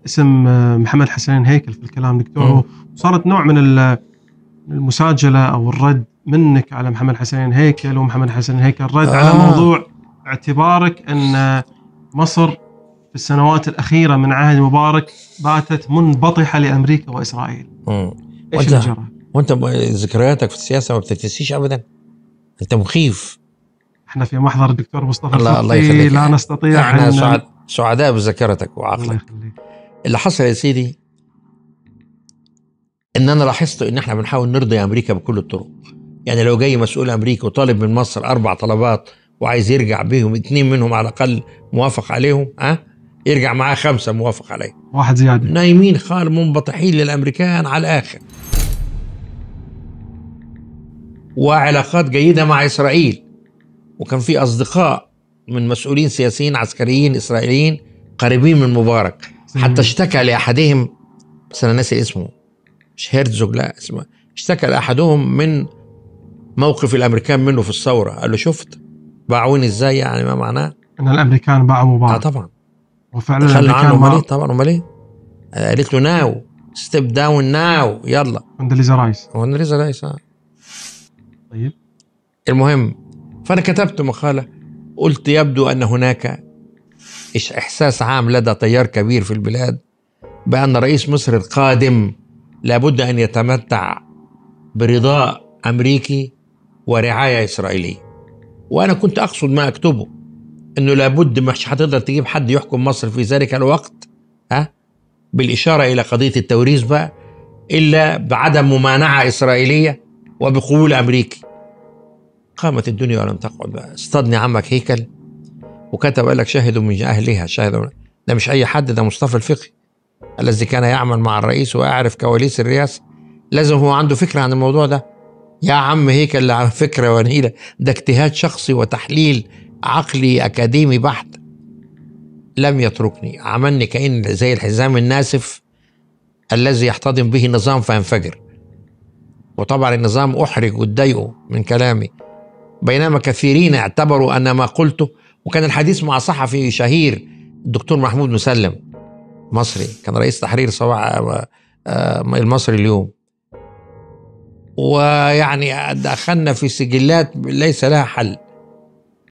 اسم آه، محمد حسين هيكل في الكلام دكتور مم. وصارت نوع من ال- المساجله او الرد منك على محمد حسين هيكل ومحمد حسين هيكل رد على آه. موضوع اعتبارك ان مصر في السنوات الاخيره من عهد مبارك باتت منبطحه لامريكا واسرائيل. مم. ايش وأنت- اللي جرى؟ وانت م- ذكرياتك في السياسه ما بتتنسيش ابدا انت مخيف احنا في محضر الدكتور مصطفى الله- الله الخطي يخليك. لا نستطيع احنا أن- سعد سعداء بذاكرتك الله وعقلك يخليك. اللي حصل يا سيدي ان انا لاحظت ان احنا بنحاول نرضي امريكا بكل الطرق يعني لو جاي مسؤول امريكي وطالب من مصر اربع طلبات وعايز يرجع بيهم اتنين منهم على الاقل موافق عليهم ها يرجع معاه خمسه موافق عليهم واحد زياده نايمين خال منبطحين للامريكان على الاخر وعلاقات جيده مع اسرائيل وكان في اصدقاء من مسؤولين سياسيين عسكريين اسرائيليين قريبين من مبارك حتى اشتكى لاحدهم بس انا ناسي اسمه مش هيرتزوج لا اسمه اشتكى لاحدهم من موقف الامريكان منه في الثوره قال له شفت باعوني ازاي يعني ما معناه ان الامريكان باعوا اه مبارك طبعا وفعلا تخلى عنه الامريكان امال ايه ما طبعا امال ايه قالت له ناو ستيب داون ناو يلا كوندليزا رايس هو انا لسه ليس طيب المهم فانا كتبت مقاله قلت يبدو ان هناك إش- احساس عام لدى تيار كبير في البلاد بان رئيس مصر القادم لابد ان يتمتع برضاء امريكي ورعايه اسرائيليه وانا كنت اقصد ما اكتبه انه لابد مش هتقدر تجيب حد يحكم مصر في ذلك الوقت ها بالاشاره الى قضيه التوريث بقى الا بعدم ممانعه اسرائيليه وبقبول امريكي قامت الدنيا ولم تقعد بقى اصطادني عمك هيكل وكتب قال لك شاهدوا من اهلها شاهدوا ده مش اي حد ده مصطفى الفقي الذي كان يعمل مع الرئيس ويعرف كواليس الرئاسه لازم هو عنده فكره عن الموضوع ده يا عم هيكل لا عن فكره ونيله ده اجتهاد شخصي وتحليل عقلي اكاديمي بحت لم يتركني عملني كأن زي الحزام الناسف الذي يحتضن به النظام فينفجر وطبعا النظام احرج واتضايقوا من كلامي بينما كثيرين اعتبروا ان ما قلته وكان الحديث مع صحفي شهير الدكتور محمود مسلم مصري كان رئيس تحرير صباح آه، المصري اليوم ويعني دخلنا في سجلات ليس لها حل